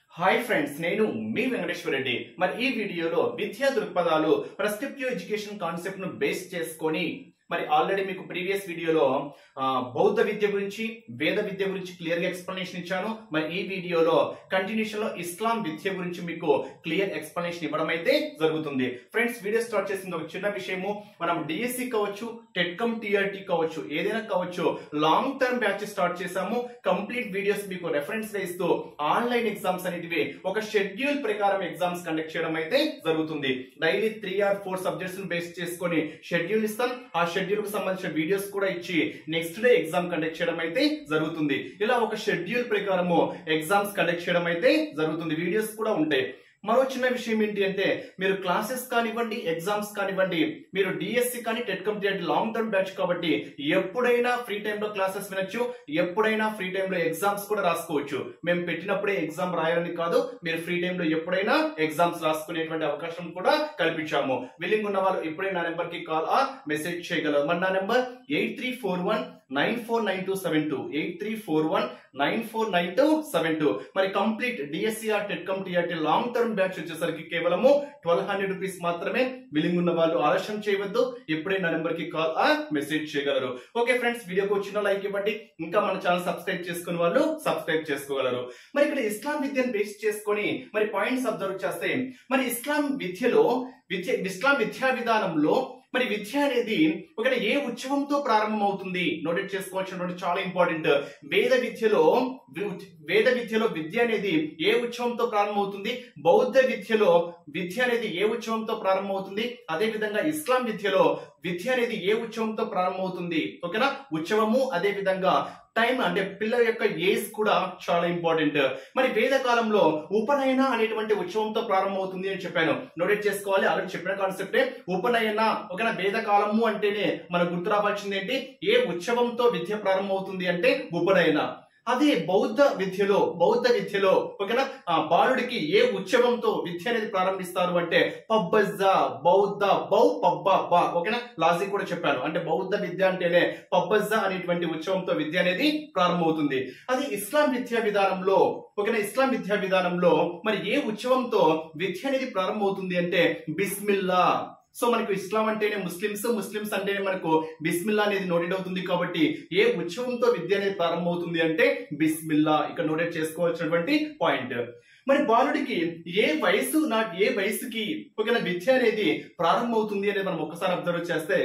hi friends నేను మీ వెంకటేశ్వర రెడ్డి మరి ఈ వీడియోలో విద్యా దృక్పథాలు ప్రెస్క్రిప్టివ్ ఎడ్యుకేషన్ కాన్సెప్ట్ ను బేస్ చేసుకొని మరి ఆల్రెడీ మీకు ప్రీవియస్ వీడియోలో ఆ, బౌద్ధ విద్య గురించి వేద విద్య గురించి క్లియర్ గా ఎక్స్ప్లెనేషన్ ఇచ్చాను మరి ఈ వీడియోలో కంటిన్యూషన్ లో ఇస్లాం విద్య గురించి మీకు క్లియర్ ఎక్స్ప్లెనేషన్ ఇవ్వడం అయితే జరుగుతుంది ఫ్రెండ్స్ వీడియో స్టార్ట్ చేసింది ఒక చిన్న విషయము మనం డిఎస్సి కావచ్చు టెట్కమ్ టీఆర్టీ కావచ్చు ఏదైనా కావచ్చు లాంగ్ టర్మ్ బ్యాచ్ స్టార్ట్ చేసాము కంప్లీట్ వీడియోస్ మీకు రెఫరెన్స్ గా ఇస్తూ ఆన్లైన్ ఎగ్జామ్స్ అనేటివి ఒక షెడ్యూల్ ప్రకారం ఎగ్జామ్స్ కండక్ట్ చేయడం అయితే జరుగుతుంది daily three or four subjects base చేసుకొని షెడ్యూల్ ఇస్తాం ఆ షెడ్యూల్ కు సంబంధించిన వీడియోస్ కూడా ఇచ్చి నెక్స్ట్ డే ఎగ్జామ్ కండక్ట్ చేయడం అయితే జరుగుతుంది ఇలా ఒక షెడ్యూల్ ప్రకారము ఎగ్జామ్స్ కండక్ట్ చేయడం అయితే జరుగుతుంది వీడియోస్ కూడా ఉంటాయి మరో చిన్న విషయం ఏంటి అంటే మీరు క్లాసెస్ కానివ్వండి ఎగ్జామ్స్ కానివ్వండి మీరు డిఎస్సి కానీ TET complete long term batch కాబట్టి ఎప్పుడైనా ఫ్రీ టైంలో క్లాసెస్ వినొచ్చు ఎప్పుడైనా ఫ్రీ టైంలో ఎగ్జామ్స్ కూడా రాసుకోవచ్చు మేము పెట్టినప్పుడే ఎగ్జామ్ రాయాలని కాదు మీరు ఫ్రీ టైంలో ఎప్పుడైనా ఎగ్జామ్స్ రాసుకునేటువంటి అవకాశం కూడా కల్పించాము విల్లింగ్ ఉన్న వాళ్ళు ఎప్పుడే నా నెంబర్ కి కాల్ ఆ మెసేజ్ చేయగలరు మరి నా number eight three four one nine four nine two seven two eight three four one nine four nine two seven two మరి complete DSC or TET cum TRT long term batch వచ్చేసరికి కేవలము twelve hundred rupees మాత్రమే willing ఉన్న వాళ్ళు ఆలస్యం చేయవద్దు ఎప్పుడే నా నెంబర్ కి కాల్ ఆ మెసేజ్ చేయగలరు ఓకే ఫ్రెండ్స్ వీడియోకి వచ్చిన లైక్ ఇవ్వండి ఇంకా మన ఛానల్ సబ్స్క్రైబ్ చేసుకుని వాళ్ళు సబ్స్క్రైబ్ చేసుకోగలరు మరి ఇక్కడ ఇస్లాం విద్యను బేస్ చేసుకొని మరి పాయింట్స్ అబ్జర్వ్ చేస్తే మరి ఇస్లాం విద్యలో విద్య ఇస్లాం విద్యా విధానంలో మరి విద్య అనేది ఒక ఏ ఉత్సవంతో ప్రారంభమవుతుంది నోటెట్ చేసుకోవాల్సినటువంటి చాలా ఇంపార్టెంట్ వేద విద్యలో వి- వేద విద్యలో విద్య అనేది ఏ ఉత్సవంతో ప్రారంభమవుతుంది బౌద్ధ విద్యలో విద్య అనేది ఏ ఉత్సవంతో ప్రారంభమవుతుంది అదే విధంగా ఇస్లాం విద్యలో విద్య అనేది ఏ ఉత్సవంతో ప్రారంభమవుతుంది ఓకేనా ఉత్సవము అదే విధంగా టైం అంటే పిల్లల యొక్క ఏజ్ కూడా చాలా ఇంపార్టెంట్ మరి వేద కాలంలో ఉపనయన అనేటువంటి ఉత్సవంతో ప్రారంభమవుతుంది అని చెప్పాను నోటెట్ చేసుకోవాలి ఆల్రెడీ చెప్పిన కాన్సెప్టే ఉపనయన ఒకనా వేద కాలము అంటేనే మనకు గుర్తు రావాల్సింది ఏంటి ఏ ఉత్సవంతో విద్య ప్రారంభమవుతుంది అంటే ఉపనయన అదే బౌద్ధ విద్యలో బౌద్ధ విద్యలో ఓకేనా ఆ బాలుడికి ఏ ఉత్సవంతో విద్య అనేది ప్రారంభిస్తారు అంటే పబ్బజ్జ బౌద్ధ బౌ పబ్బ బా ఓకేనా లాజిక్ కూడా చెప్పాను అంటే బౌద్ధ విద్య అంటేనే పబ్బజ్జ అనేటువంటి ఉత్సవంతో విద్య అనేది ప్రారంభమవుతుంది అది ఇస్లాం విద్యా విధానంలో ఓకేనా ఇస్లాం విద్యా విధానంలో మరి ఏ ఉత్సవంతో విద్య అనేది ప్రారంభమవుతుంది అంటే బిస్మిల్లా సో మనకు ఇస్లాం అంటేనే ముస్లిమ్స్ ముస్లిమ్స్ అంటేనే మనకు బిస్మిల్లా అనేది నోటెడ్ అవుతుంది కాబట్టి ఏ ఉత్సవంతో విద్య అనేది ప్రారంభమవుతుంది అంటే బిస్మిల్లా ఇక్కడ నోటెడ్ చేసుకోవాల్సినటువంటి పాయింట్ మరి బాలుడికి ఏ వయసు నాకు ఏ వయసుకి ఒకవేళ విద్య అనేది ప్రారంభమవుతుంది అనేది మనం ఒక్కసారి అబ్జర్వ్ చేస్తే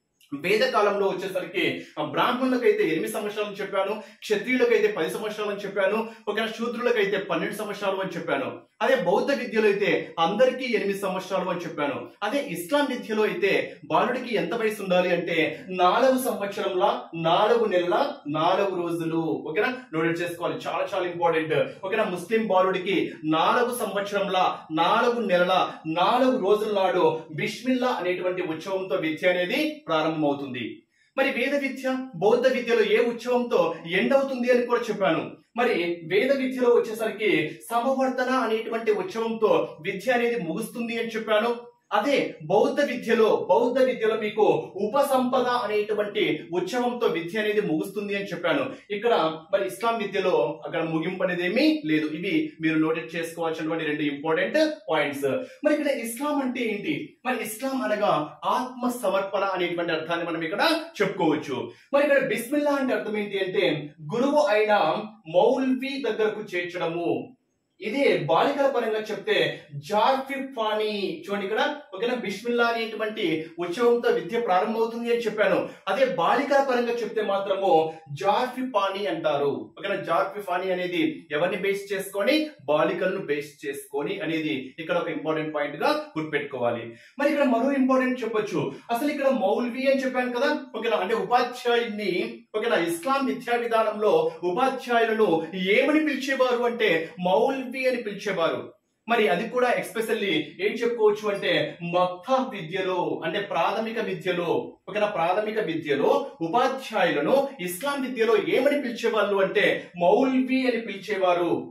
వేద కాలంలో వచ్చేసరికి ఆ బ్రాహ్మణులకైతే ఎనిమిది సంవత్సరాలు అని చెప్పాను క్షత్రియులకైతే పది సంవత్సరాలు అని చెప్పాను ఒక శూద్రులకైతే పన్నెండు సంవత్సరాలు అని చెప్పాను అదే బౌద్ధ విద్యలో అయితే అందరికీ ఎనిమిది సంవత్సరాలు అని చెప్పాను అదే ఇస్లాం విద్యలో అయితే బాలుడికి ఎంత వయసు ఉండాలి అంటే నాలుగు సంవత్సరంల నాలుగు నెలల నాలుగు రోజులు ఓకేనా నోట్ చేసుకోవాలి చాలా చాలా ఇంపార్టెంట్ ఓకేనా ముస్లిం బాలుడికి నాలుగు సంవత్సరంల నాలుగు నెలల నాలుగు రోజుల నాడు బిస్మిల్లా అనేటువంటి ఉత్సవంతో విద్య అనేది ప్రారంభమవుతుంది మరి వేద విద్య బౌద్ధ విద్యలో ఏ ఉత్సవంతో ఎండ్ అవుతుంది అని కూడా చెప్పాను మరి వేద విద్యలో వచ్చేసరికి సమవర్ధన అనేటువంటి ఉత్సవంతో విద్య అనేది ముగుస్తుంది అని చెప్పాను అదే బౌద్ధ విద్యలో బౌద్ధ విద్యలో మీకు ఉపసంపద అనేటువంటి ఉత్సవంతో విద్య అనేది ముగుస్తుంది అని చెప్పాను ఇక్కడ మరి ఇస్లాం విద్యలో అక్కడ ముగింపు అనేది ఏమీ లేదు ఇవి మీరు నోటెడ్ చేసుకోవాల్సినటువంటి రెండు ఇంపార్టెంట్ పాయింట్స్ మరి ఇక్కడ ఇస్లాం అంటే ఏంటి మరి ఇస్లాం అనగా ఆత్మ సమర్పణ అనేటువంటి అర్థాన్ని మనం ఇక్కడ చెప్పుకోవచ్చు మరి ఇక్కడ బిస్మిల్లా అంటే అర్థం ఏంటి అంటే గురువు అయిన మౌల్వి దగ్గరకు చేర్చడము ఇదే బాలికల పరంగా చెప్తే జార్ఫిఫాని చూడండి ఇక్కడ ఓకేనా బిస్మిల్లా అనేటువంటి ఉత్సవంతో విద్య ప్రారంభమవుతుంది అని చెప్పాను అదే బాలికల పరంగా చెప్తే మాత్రము జార్ఫిఫాని అంటారు ఓకేనా జార్ఫిఫాని అనేది ఎవరిని బేస్ చేసుకొని బాలికలను బేస్ చేసుకొని అనేది ఇక్కడ ఒక ఇంపార్టెంట్ పాయింట్ గా గుర్తుపెట్టుకోవాలి మరి ఇక్కడ మరో ఇంపార్టెంట్ చెప్పొచ్చు అసలు ఇక్కడ మౌల్వి అని చెప్పాను కదా ఓకేనా అంటే ఉపాధ్యాయుడిని ఓకేనా ఇస్లాం విద్యా విధానంలో ఉపాధ్యాయులను ఏమని పిలిచేవారు అంటే మౌల్వి అని పిలిచేవారు మరి అది కూడా ఎక్స్పెషల్లీ ఏం చెప్పుకోవచ్చు అంటే మక్తా విద్యలో అంటే ప్రాథమిక విద్యలో ఒకనా ప్రాథమిక విద్యలో ఉపాధ్యాయులను ఇస్లాం విద్యలో ఏమని పిలిచేవాళ్ళు అంటే మౌల్వి అని పిలిచేవారు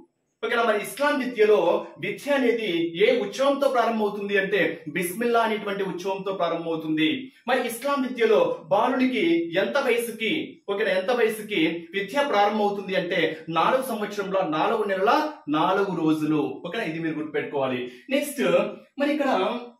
ఓకేనా మరి ఇస్లాం విద్యలో విద్య అనేది ఏ ఉత్సవంతో ప్రారంభమవుతుంది అంటే బిస్మిల్లా అనేటువంటి ఉత్సవంతో ప్రారంభమవుతుంది మరి ఇస్లాం విద్యలో బాలునికి ఎంత వయసుకి ఓకేనా ఎంత వయసుకి విద్య ప్రారంభమవుతుంది అంటే నాలుగు సంవత్సరంలో నాలుగు నెలల నాలుగు రోజులు ఓకేనా ఇది మీరు గుర్తుపెట్టుకోవాలి నెక్స్ట్ మరి ఇక్కడ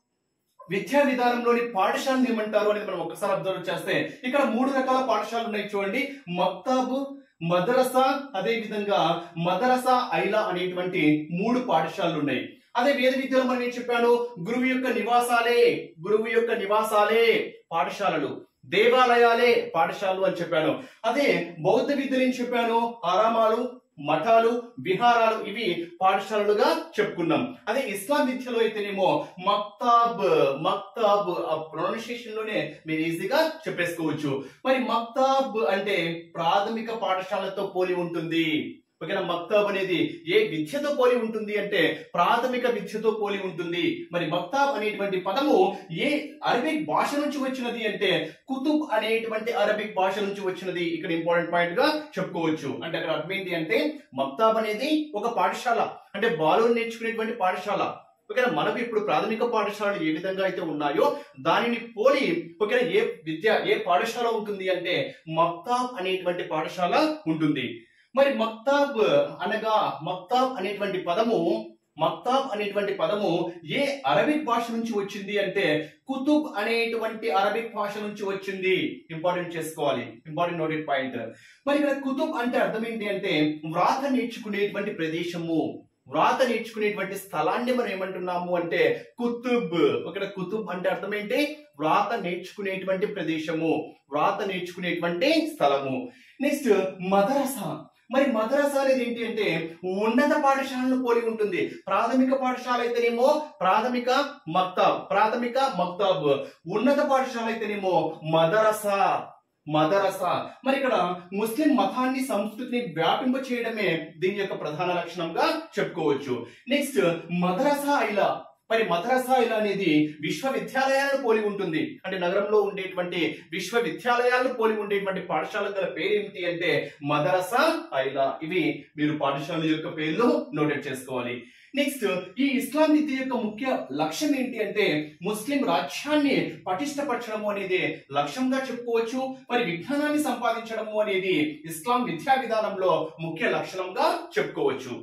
విద్యా విధానంలోని పాఠశాలను ఏమంటారు అనేది మనం ఒకసారి అబ్జర్వ్ చేస్తే ఇక్కడ మూడు రకాల పాఠశాలలు ఉన్నాయి చూడండి మక్తాబు మదరసా అదే విధంగా మదరసా ఐలా అనేటువంటి మూడు పాఠశాలలు ఉన్నాయి అదే వేద విద్యలో మనం ఏం చెప్పాను గురువు యొక్క నివాసాలే గురువు యొక్క నివాసాలే పాఠశాలలు దేవాలయాలే పాఠశాలలు అని చెప్పాను అదే బౌద్ధ విద్యలు ఏం చెప్పాను ఆరామాలు మఠాలు విహారాలు ఇవి పాఠశాలలుగా చెప్పుకున్నాం అదే ఇస్లాం విద్యలో అయితేనేమో మక్తాబ్ మక్తాబ్ ఆ ప్రొనౌన్సియేషన్ లోనే మీరు ఈజీగా చెప్పేసుకోవచ్చు మరి మక్తాబ్ అంటే ప్రాథమిక పాఠశాలతో పోలి ఉంటుంది ఓకేనా మక్తాబ్ అనేది ఏ విద్యతో పోలి ఉంటుంది అంటే ప్రాథమిక విద్యతో పోలి ఉంటుంది మరి మక్తాబ్ అనేటువంటి పదము ఏ అరబిక్ భాష నుంచి వచ్చినది అంటే కుతుబ్ అనేటువంటి అరబిక్ భాష నుంచి వచ్చినది ఇక్కడ ఇంపార్టెంట్ పాయింట్ గా చెప్పుకోవచ్చు అంటే అక్కడ అర్థం ఏంటి అంటే మక్తాబ్ అనేది ఒక పాఠశాల అంటే బాలు నేర్చుకునేటువంటి పాఠశాల ఓకేనా మనకు ఇప్పుడు ప్రాథమిక పాఠశాలలు ఏ విధంగా అయితే ఉన్నాయో దానిని పోలి ఓకేనా ఏ విద్య ఏ పాఠశాల ఉంటుంది అంటే మక్తాబ్ అనేటువంటి పాఠశాల ఉంటుంది మరి మక్తాబ్ అనగా మక్తాబ్ అనేటువంటి పదము మక్తాబ్ అనేటువంటి పదము ఏ అరబిక్ భాష నుంచి వచ్చింది అంటే కుతుబ్ అనేటువంటి అరబిక్ భాష నుంచి వచ్చింది ఇంపార్టెంట్ చేసుకోవాలి ఇంపార్టెంట్ నోటెడ్ పాయింట్ మరి ఇక్కడ కుతుబ్ అంటే అర్థం ఏంటి అంటే వ్రాత నేర్చుకునేటువంటి ప్రదేశము వ్రాత నేర్చుకునేటువంటి స్థలాన్ని మనం ఏమంటున్నాము అంటే కుతుబ్ ఇక్కడ కుతుబ్ అంటే అర్థం ఏంటి వ్రాత నేర్చుకునేటువంటి ప్రదేశము వ్రాత నేర్చుకునేటువంటి స్థలము నెక్స్ట్ మదరసా మరి మద్రసా అనేది ఏంటి అంటే ఉన్నత పాఠశాలను పోలి ఉంటుంది ప్రాథమిక పాఠశాల అయితేనేమో ప్రాథమిక మక్తాబ్ ప్రాథమిక మక్తాబ్ ఉన్నత పాఠశాల అయితేనేమో మదరసా మదరసా మరి ఇక్కడ ముస్లిం మతాన్ని సంస్కృతిని వ్యాపింప చేయడమే దీని యొక్క ప్రధాన లక్షణంగా చెప్పుకోవచ్చు నెక్స్ట్ మదరసా ఇలా మరి మద్రసా ఇలా అనేది విశ్వవిద్యాలయాలను పోలి ఉంటుంది అంటే నగరంలో ఉండేటువంటి విశ్వవిద్యాలయాలను పోలి ఉండేటువంటి పాఠశాల గల పేరు ఏమిటి అంటే మదరసా ఐలా ఇవి మీరు పాఠశాల యొక్క పేర్లు నోటెడ్ చేసుకోవాలి నెక్స్ట్ ఈ ఇస్లాం విద్య యొక్క ముఖ్య లక్ష్యం ఏంటి అంటే ముస్లిం రాజ్యాన్ని పటిష్టపరచడము అనేది లక్ష్యంగా చెప్పుకోవచ్చు మరి విజ్ఞానాన్ని సంపాదించడము అనేది ఇస్లాం విద్యా విధానంలో ముఖ్య లక్షణంగా చెప్పుకోవచ్చు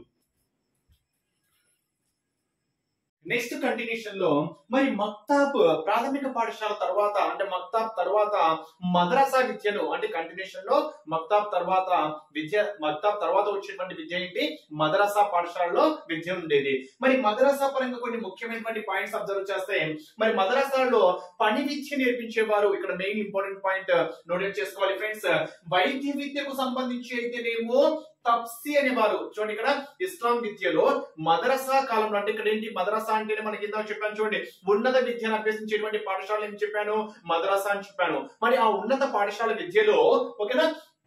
నెక్స్ట్ కంటిన్యూషన్ లో మరి మక్తాబ్ ప్రాథమిక పాఠశాల తర్వాత అంటే మక్తాబ్ తర్వాత మద్రసా విద్యను అంటే కంటిన్యూషన్ లో మక్తాబ్ తర్వాత విద్య మక్తాబ్ తర్వాత వచ్చేటువంటి విద్య ఏంటి మద్రసా పాఠశాలలో విద్య ఉండేది మరి మద్రసా పరంగా కొన్ని ముఖ్యమైనటువంటి పాయింట్స్ అబ్జర్వ్ చేస్తే మరి మద్రసాలో పని విద్య నేర్పించేవారు ఇక్కడ మెయిన్ ఇంపార్టెంట్ పాయింట్ నోటెడ్ చేసుకోవాలి ఫ్రెండ్స్ వైద్య విద్యకు సంబంధించి అయితేనేమో తప్సి అనేవారు చూడండి ఇక్కడ ఇస్లాం విద్యలో మదరసా కాలంలో అంటే ఇక్కడ ఏంటి మదరసా అంటేనే మనకి ఇందాక చెప్పాను చూడండి ఉన్నత విద్యను అభ్యసించేటువంటి పాఠశాల ఏం చెప్పాను మదరసా అని చెప్పాను మరి ఆ ఉన్నత పాఠశాల విద్యలో ఓకేనా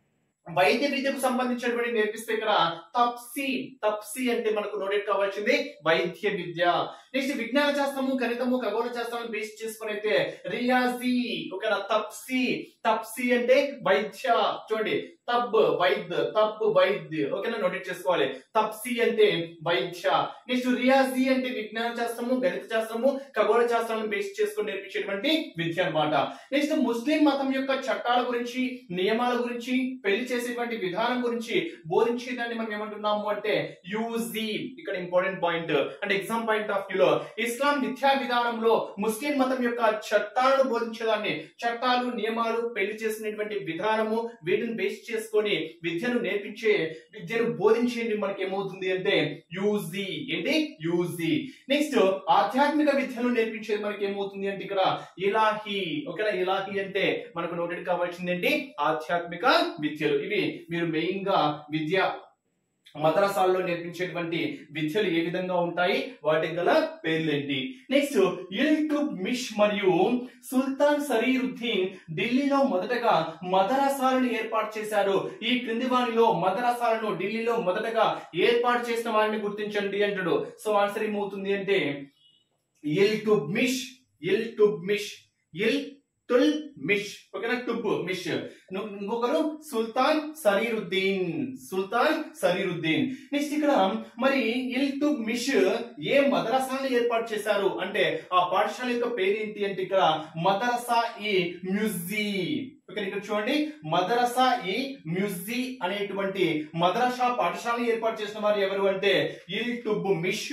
వైద్య విద్యకు సంబంధించినటువంటి నేర్పిస్తే ఇక్కడ తప్సి తప్సి అంటే మనకు నోటెడ్ కావాల్సింది వైద్య విద్య నెక్స్ట్ విజ్ఞాన శాస్త్రము గణితము ఖగోళ శాస్త్రం బేస్ చేసుకుని అయితే రియాజీ ఓకేనా తప్సి తప్సి అంటే వైద్య చూడండి తబ్ వైద్య తబ్ వైద్య ఓకేనా నోటెడ్ చేసుకోవాలి తప్సి అంటే వైద్య నెక్స్ట్ రియాజీ అంటే విజ్ఞాన శాస్త్రము గణిత శాస్త్రము ఖగోళ శాస్త్రాలను బేస్ చేసుకుని నేర్పించేటువంటి విద్య అన్నమాట నెక్స్ట్ ముస్లిం మతం యొక్క చట్టాల గురించి నియమాల గురించి పెళ్లి చేసేటువంటి విధానం గురించి బోధించేదాన్ని మనం ఏమంటున్నాము అంటే యూజీ ఇక్కడ ఇంపార్టెంట్ పాయింట్ అంటే ఎగ్జామ్ పాయింట్ ఆఫ్ వ్యూ లో ఇస్లాం విద్యా విధానంలో ముస్లిం మతం యొక్క చట్టాలను బోధించేదాన్ని చట్టాలు నియమాలు పెళ్లి చేసినటువంటి విధానము వీటిని బేస్ చేసుకొని విద్యను నేర్పించే విద్యను బోధించేది మనకి ఏమవుతుంది అంటే యూజీ ఏంటి యూజీ నెక్స్ట్ ఆధ్యాత్మిక విద్యను నేర్పించేది మనకి ఏమవుతుంది అంటే ఇక్కడ ఇలాహి ఓకేనా ఇలాహి అంటే మనకు నోటెడ్ కావాల్సింది ఏంటి ఆధ్యాత్మిక విద్యలు ఇవి మీరు మెయిన్ గా విద్య మద్రసాల్లో నేర్పించేటువంటి విద్యలు ఏ విధంగా ఉంటాయి వాటికి గల పేర్లేంటి నెక్స్ట్ ఇల్టుబ్ మిష్ మరియు సుల్తాన్ సరీరుద్దీన్ ఢిల్లీలో మొదటగా మదరసాలను ఏర్పాటు చేశారు ఈ క్రింది వారిలో మదరసాలను ఢిల్లీలో మొదటగా ఏర్పాటు చేసిన వారిని గుర్తించండి అంటాడు సో ఆన్సర్ ఏమవుతుంది అంటే ఇల్ టుబ్ మిష్ ఇల్ టుబ్ మిష్ ఇల్ తుల్ మిష్ ఓకేనా టుబ్ మిష్ ను- ఇంకొకరు సుల్తాన్ సరీరుద్దీన్ సుల్తాన్ సరీరుద్దీన్ నెక్స్ట్ ఇక్కడ మరి ఇల్ టుబ్ మిష్ ఏ మదరసాను ఏర్పాటు చేశారు అంటే ఆ పాఠశాల యొక్క పేరు ఏంటి అంటే ఇక్కడ మదరసా ఈ మ్యూజీ ఓకే ఇక్కడ చూడండి మదరసా ఈ మ్యూజీ అనేటువంటి మదరసా పాఠశాలను ఏర్పాటు చేసిన వారు ఎవరు అంటే ఇల్ టుబ్ మిష్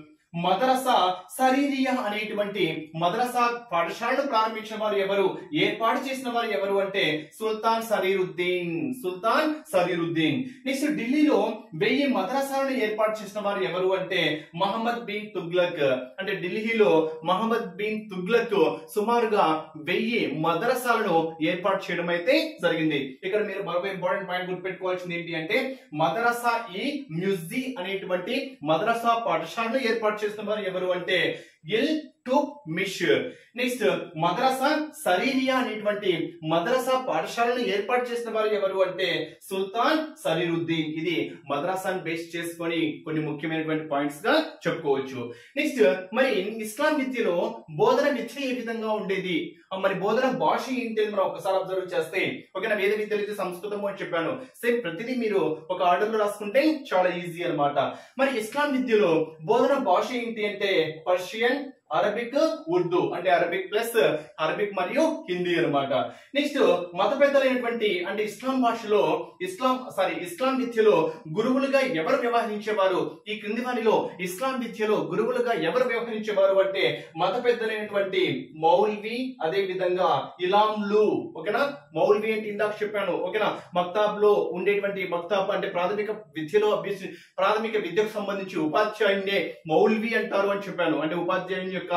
మదరసా సరీరియా అనేటువంటి మదరసా పాఠశాలను ప్రారంభించిన వారు ఎవరు ఏర్పాటు చేసిన వారు ఎవరు అంటే సుల్తాన్ సరీరుద్దీన్ సుల్తాన్ సరీరుద్దీన్ నెక్స్ట్ ఢిల్లీలో వెయ్యి మదరసాలను ఏర్పాటు చేసిన వారు ఎవరు అంటే మహమ్మద్ బిన్ తుగ్లక్ అంటే ఢిల్లీలో మహమ్మద్ బిన్ తుగ్లక్ సుమారుగా వెయ్యి మదరసాలను ఏర్పాటు చేయడం అయితే జరిగింది ఇక్కడ మీరు మరొక ఇంపార్టెంట్ పాయింట్ గుర్తుపెట్టుకోవాల్సింది ఏంటి అంటే మదరసా ఈ మ్యూజీ అనేటువంటి మదరసా పాఠశాలను ఏర్పాటు చేసిన వారు ఎవరు అంటే ఇల్ టు మిష్ నెక్స్ట్ మదరసా సరీరియా అనేటువంటి మదరసా పాఠశాలను ఏర్పాటు చేసిన వారు ఎవరు అంటే సుల్తాన్ సరీరుద్దీన్ ఇది మద్రాసాను బేస్ చేసుకొని కొన్ని ముఖ్యమైనటువంటి పాయింట్స్ గా చెప్పుకోవచ్చు నెక్స్ట్ మరి ఇస్లాం విద్యలో బోధన విద్య ఏ విధంగా ఉండేది ఆ మరి బోధన భాష ఏంటి అని మనం ఒకసారి అబ్జర్వ్ చేస్తే ఓకేనా వేద విద్యలు అయితే సంస్కృతము అని చెప్పాను సేమ్ ప్రతిదీ మీరు ఒక ఆర్డర్ లో రాసుకుంటే చాలా ఈజీ అన్నమాట మరి ఇస్లాం విద్యలో బోధన భాష ఏంటి అంటే పర్షియన్ అరబిక్ ఉర్దూ అంటే అరబిక్ ప్లస్ అరబిక్ మరియు హిందీ అన్నమాట నెక్స్ట్ మత పెద్దలైనటువంటి అంటే ఇస్లాం భాషలో ఇస్లాం సారీ ఇస్లాం విద్యలో గురువులుగా ఎవరు వ్యవహరించేవారు ఈ క్రింది వారిలో ఇస్లాం విద్యలో గురువులుగా ఎవరు వ్యవహరించేవారు అంటే మత పెద్దలైనటువంటి మౌల్వి అదే విధంగా ఇలాంలు ఓకేనా మౌల్వి అంటే ఇందాక చెప్పాను ఓకేనా మక్తాబ్ లో ఉండేటువంటి మక్తాబ్ అంటే ప్రాథమిక విద్యలో అభ్యసి ప్రాథమిక విద్యకు సంబంధించి ఉపాధ్యాయుడినే మౌల్వి అంటారు అని చెప్పాను అంటే ఉపాధ్యాయుని యొక్క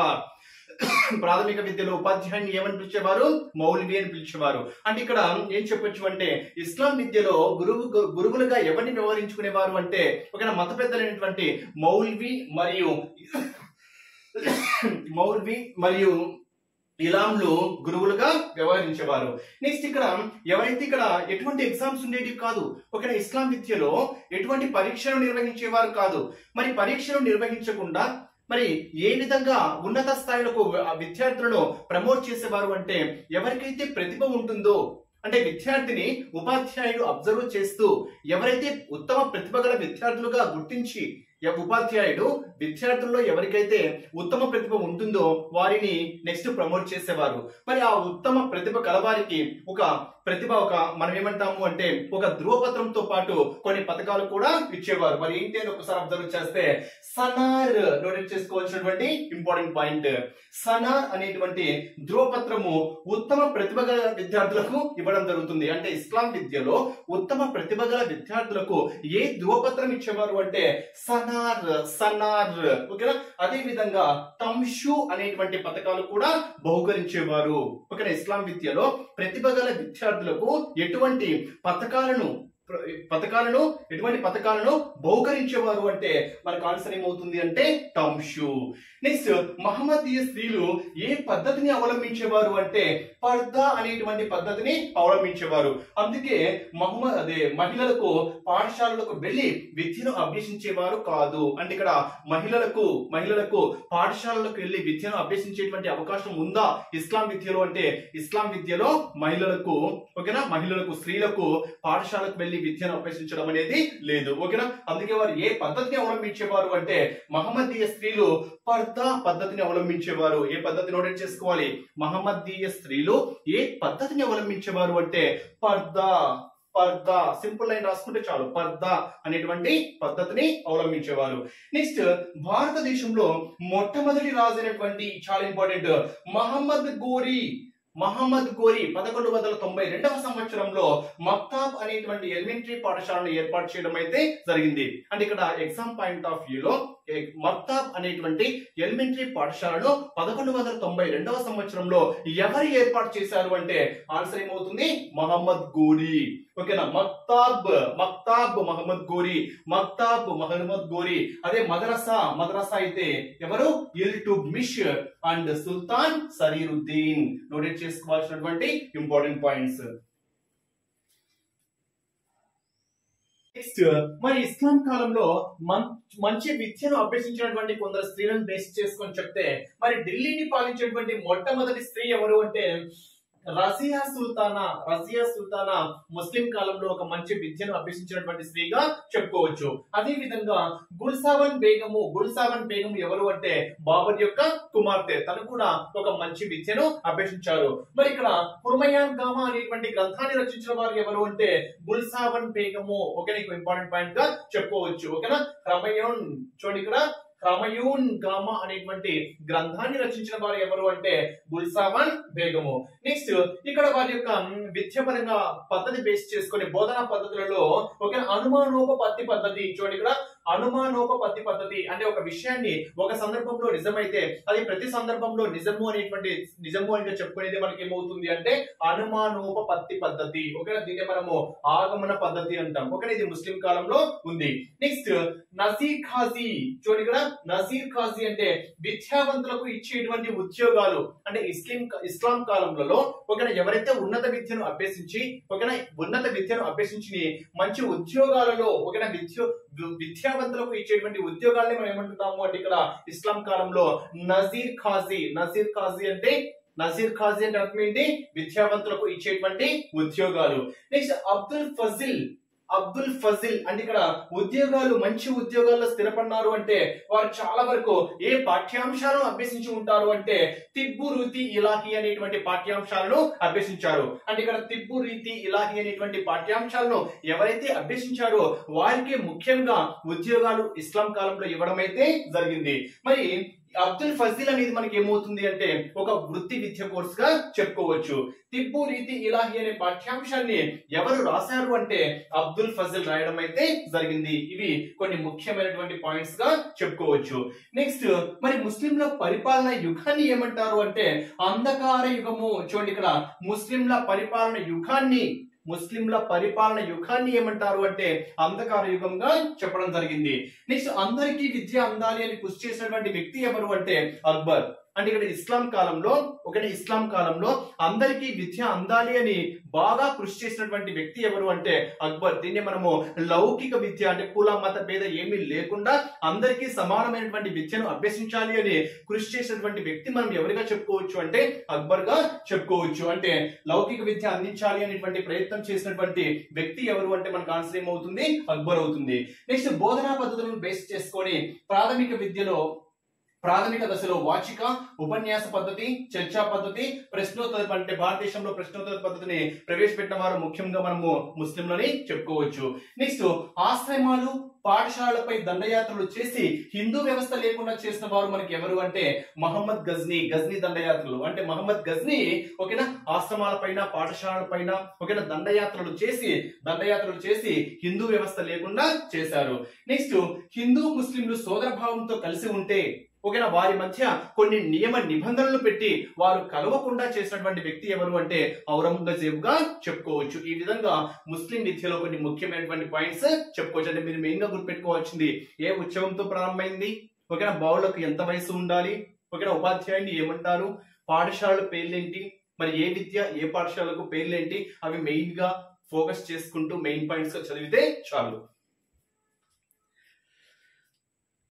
ప్రాథమిక విద్యలో ఉపాధ్యాయుని ఏమని పిలిచేవారు మౌల్వి అని పిలిచేవారు అంటే ఇక్కడ ఏం చెప్పొచ్చు అంటే ఇస్లాం విద్యలో గురువు గురువులుగా ఎవరిని వ్యవహరించుకునేవారు అంటే ఒక మత పెద్దలైనటువంటి మౌల్వి మరియు మౌల్వి మరియు ఇలాంలు గురువులుగా వ్యవహరించేవారు నెక్స్ట్ ఇక్కడ ఎవరైతే ఇక్కడ ఎటువంటి ఎగ్జామ్స్ ఉండేవి కాదు ఒక ఇస్లాం విద్యలో ఎటువంటి పరీక్షలు నిర్వహించేవారు కాదు మరి పరీక్షలు నిర్వహించకుండా మరి ఏ విధంగా ఉన్నత స్థాయిలకు విద్యార్థులను ప్రమోట్ చేసేవారు అంటే ఎవరికైతే ప్రతిభ ఉంటుందో అంటే విద్యార్థిని ఉపాధ్యాయుడు అబ్జర్వ్ చేస్తూ ఎవరైతే ఉత్తమ ప్రతిభ గల విద్యార్థులుగా గుర్తించి ఉపాధ్యాయుడు విద్యార్థుల్లో ఎవరికైతే ఉత్తమ ప్రతిభ ఉంటుందో వారిని నెక్స్ట్ ప్రమోట్ చేసేవారు మరి ఆ ఉత్తమ ప్రతిభ కలవారికి ఒక ప్రతిభ ఒక మనం ఏమంటాము అంటే ఒక ధ్రువపత్రంతో పాటు కొన్ని పథకాలు కూడా ఇచ్చేవారు మరి ఏంటి అని ఒకసారి అబ్జర్వ్ చేస్తే సనార్ నోట్ చేసుకోవాల్సినటువంటి ఇంపార్టెంట్ పాయింట్ సనార్ అనేటువంటి ధ్రువపత్రము ఉత్తమ ప్రతిభ గల విద్యార్థులకు ఇవ్వడం జరుగుతుంది అంటే ఇస్లాం విద్యలో ఉత్తమ ప్రతిభ గల విద్యార్థులకు ఏ ధ్రువపత్రం ఇచ్చేవారు అంటే సనార్ సనార్ ఓకేనా అదే విధంగా తంషు అనేటువంటి పథకాలు కూడా బహుకరించేవారు ఓకేనా ఇస్లాం విద్యలో ప్రతిభ గల విద్యార్థులకు ఎటువంటి పథకాలను పథకాలను ఎటువంటి పథకాలను బహుకరించేవారు అంటే మనకు ఆన్సర్ ఏమవుతుంది అంటే తంషు నెక్స్ట్ మహమ్మదీయ స్త్రీలు ఏ పద్ధతిని అవలంబించేవారు అంటే పర్దా అనేటువంటి పద్ధతిని అవలంబించేవారు అందుకే మహమ్మద్ అదే మహిళలకు పాఠశాలలకు వెళ్లి విద్యను అభ్యసించేవారు కాదు అంటే ఇక్కడ మహిళలకు మహిళలకు పాఠశాలలకు వెళ్లి విద్యను అభ్యసించేటువంటి అవకాశం ఉందా ఇస్లాం విద్యలో అంటే ఇస్లాం విద్యలో మహిళలకు ఓకేనా మహిళలకు స్త్రీలకు పాఠశాలకు వెళ్లి విద్యను అభ్యసించడం అనేది లేదు ఓకేనా అందుకే వారు ఏ పద్ధతిని అవలంబించేవారు అంటే మహమ్మదీయ స్త్రీలు పర్దా పద్ధతిని అవలంబించేవారు ఏ పద్ధతి నోటెడ్ చేసుకోవాలి మహమ్మదీయ స్త్రీలు ఏ పద్ధతిని అవలంబించేవారు అంటే పర్దా పర్దా సింపుల్ లైన్ రాసుకుంటే చాలు పర్దా అనేటువంటి పద్ధతిని అవలంబించేవారు నెక్స్ట్ భారతదేశంలో మొట్టమొదటి రాజు అయినటువంటి చాలా ఇంపార్టెంట్ మహమ్మద్ గోరి మహమ్మద్ గోరి పదకొండు వందల తొంభై రెండవ సంవత్సరంలో మక్తాబ్ అనేటువంటి ఎలిమెంటరీ పాఠశాలను ఏర్పాటు చేయడం అయితే జరిగింది అంటే ఇక్కడ ఎగ్జామ్ పాయింట్ ఆఫ్ వ్యూలో మక్తాబ్ అనేటువంటి ఎలిమెంటరీ పాఠశాలను పదకొండు వందల తొంభై రెండవ సంవత్సరంలో ఎవరు ఏర్పాటు చేశారు అంటే ఆన్సర్ ఏమవుతుంది మహమ్మద్ గోరి ఓకేనా మక్తాబ్ మక్తాబ్ మహమ్మద్ గోరి మక్తాబ్ మహమ్మద్ గోరి అదే మదరసా మదరసా అయితే ఎవరు ఇల్ టు మిష్ అండ్ సుల్తాన్ సరీరుద్దీన్ నోటెడ్ చేసుకోవాల్సినటువంటి ఇంపార్టెంట్ పాయింట్స్ నెక్స్ట్ మరి ఇస్లాం కాలంలో మంచి విద్యను అభ్యసించినటువంటి కొందరు స్త్రీలను బేస్ చేసుకొని చెప్తే మరి ఢిల్లీని పాలించేటువంటి మొట్టమొదటి స్త్రీ ఎవరు అంటే రజియా సుల్తానా రజియా సుల్తానా ముస్లిం కాలంలో ఒక మంచి విద్యను అభ్యసించినటువంటి స్త్రీగా చెప్పుకోవచ్చు అదే విధంగా గుల్సావన్ బేగము గుల్సావన్ బేగం ఎవరు అంటే బాబర్ యొక్క కుమార్తె తను కూడా ఒక మంచి విద్యను అభ్యసించారు మరి ఇక్కడ కుర్మయాన్ గామా అనేటువంటి గ్రంథాన్ని రచించిన వారు ఎవరు అంటే గుల్సావన్ బేగము ఓకే నీకు ఇంపార్టెంట్ పాయింట్ గా చెప్పుకోవచ్చు ఓకేనా క్రమయోన్ చూడండి ఇక్కడ క్రమయూన్ గామా అనేటువంటి గ్రంథాన్ని రచించిన వారు ఎవరు అంటే గుల్సావన్ బేగము నెక్స్ట్ ఇక్కడ వారి యొక్క మ్, విద్యాపరంగా పద్ధతి బేస్ చేసుకుని బోధనా పద్ధతులలో ఒక అనుమానోపపత్తి పద్ధతి చూడండి ఇక్కడ అనుమానోపపత్తి పద్ధతి అంటే ఒక విషయాన్ని ఒక సందర్భంలో నిజమైతే అది ప్రతి సందర్భంలో నిజము అనేటువంటి నిజము అని చెప్పుకునేది మనకి ఏమవుతుంది అంటే అనుమానోపపత్తి పద్ధతి ఓకేనా దీన్ని మనము ఆగమన పద్ధతి అంటాం ఓకే ఇది ముస్లిం కాలంలో ఉంది నెక్స్ట్ నజీర్ ఖాజీ చూడండి ఇక్కడ నజీర్ ఖాజీ అంటే విద్యావంతులకు ఇచ్చేటువంటి ఉద్యోగాలు అంటే ఇస్లాం ఇస్లాం కాలంలో ఒకవేళ ఎవరైతే ఉన్నత విద్యను అభ్యసించి ఒకవేళ ఉన్నత విద్యను అభ్యసించి మంచి ఉద్యోగాలలో ఒకవేళ విద్య విద్యావంతులకు ఇచ్చేటువంటి ఉద్యోగాల్ని మనం ఏమంటున్నాము అంటే ఇక్కడ ఇస్లాం కాలంలో నజీర్ ఖాజీ నజీర్ ఖాజీ అంటే నజీర్ ఖాజీ అంటే అర్థం ఏంటి విద్యావంతులకు ఇచ్చేటువంటి ఉద్యోగాలు నెక్స్ట్ అబ్దుల్ ఫజిల్ అబ్దుల్ ఫజిల్ అంటే ఇక్కడ ఉద్యోగాలు మంచి ఉద్యోగాల్లో స్థిరపడినారు అంటే వారు చాలా వరకు ఏ పాఠ్యాంశాలను అభ్యసించి ఉంటారు అంటే తిబ్బు రీతి ఇలాహి అనేటువంటి పాఠ్యాంశాలను అభ్యసించారు అంటే ఇక్కడ తిబ్బు రీతి ఇలాహి అనేటువంటి పాఠ్యాంశాలను ఎవరైతే అభ్యసించారో వారికి ముఖ్యంగా ఉద్యోగాలు ఇస్లాం కాలంలో ఇవ్వడం అయితే జరిగింది మరి అబ్దుల్ ఫజిల్ అనేది మనకి ఏమవుతుంది అంటే ఒక వృత్తి విద్య కోర్స్ గా చెప్పుకోవచ్చు తిబ్బు రీతి ఇలాహి అనే పాఠ్యాంశాన్ని ఎవరు రాశారు అంటే అబ్దుల్ ఫజిల్ రాయడం అయితే జరిగింది ఇవి కొన్ని ముఖ్యమైనటువంటి పాయింట్స్ గా చెప్పుకోవచ్చు నెక్స్ట్ మరి ముస్లింల పరిపాలన యుగాన్ని ఏమంటారు అంటే అంధకార యుగము చూడండి ఇక్కడ ముస్లింల పరిపాలన యుగాన్ని ముస్లింల పరిపాలన యుగాన్ని ఏమంటారు అంటే అంధకార యుగంగా చెప్పడం జరిగింది నెక్స్ట్ అందరికీ విద్య అందాలి అని కృషి చేసినటువంటి వ్యక్తి ఎవరు అంటే అక్బర్ అంటే ఇక్కడ ఇస్లాం కాలంలో ఒకటి ఇస్లాం కాలంలో అందరికీ విద్య అందాలి అని బాగా కృషి చేసినటువంటి వ్యక్తి ఎవరు అంటే అక్బర్ దీన్ని మనము లౌకిక విద్య అంటే కుల మత భేద ఏమీ లేకుండా అందరికీ సమానమైనటువంటి విద్యను అభ్యసించాలి అని కృషి చేసినటువంటి వ్యక్తి మనం ఎవరిగా చెప్పుకోవచ్చు అంటే అక్బర్ గా చెప్పుకోవచ్చు అంటే లౌకిక విద్య అందించాలి అనేటువంటి ప్రయత్నం చేసినటువంటి వ్యక్తి ఎవరు అంటే మనకు ఆన్సర్ ఏమవుతుంది అక్బర్ అవుతుంది నెక్స్ట్ బోధనా పద్ధతులను బేస్ చేసుకొని ప్రాథమిక విద్యలో ప్రాథమిక దశలో వాచిక ఉపన్యాస పద్ధతి చర్చా పద్ధతి ప్రశ్నోత్తర అంటే భారతదేశంలో ప్రశ్నోత్తర పద్ధతిని ప్రవేశపెట్టిన వారు ముఖ్యంగా మనము ముస్లింలని చెప్పుకోవచ్చు నెక్స్ట్ ఆశ్రమాలు పాఠశాలపై దండయాత్రలు చేసి హిందూ వ్యవస్థ లేకుండా చేసిన వారు మనకి ఎవరు అంటే మహమ్మద్ గజ్నీ గజ్నీ దండయాత్రలు అంటే మహమ్మద్ గజ్నీ ఓకేనా ఆశ్రమాల పైన పాఠశాలల పైన ఓకేనా దండయాత్రలు చేసి దండయాత్రలు చేసి హిందూ వ్యవస్థ లేకుండా చేశారు నెక్స్ట్ హిందూ ముస్లింలు సోదర భావంతో కలిసి ఉంటే ఓకేనా వారి మధ్య కొన్ని నియమ నిబంధనలు పెట్టి వారు కలవకుండా చేసినటువంటి వ్యక్తి ఎవరు అంటే ఔరంగజేబ్ గా చెప్పుకోవచ్చు ఈ విధంగా ముస్లిం విద్యలో కొన్ని ముఖ్యమైనటువంటి పాయింట్స్ చెప్పుకోవచ్చు అంటే మీరు మెయిన్ గా గుర్తుపెట్టుకోవాల్సింది ఏ ఉత్సవంతో ప్రారంభమైంది ఓకేనా బావులకు ఎంత వయసు ఉండాలి ఓకేనా ఉపాధ్యాయుని ఏమంటారు పాఠశాలల పేర్లేంటి మరి ఏ విద్య ఏ పాఠశాలకు పేర్లేంటి అవి మెయిన్ గా ఫోకస్ చేసుకుంటూ మెయిన్ పాయింట్స్ గా చదివితే చాలు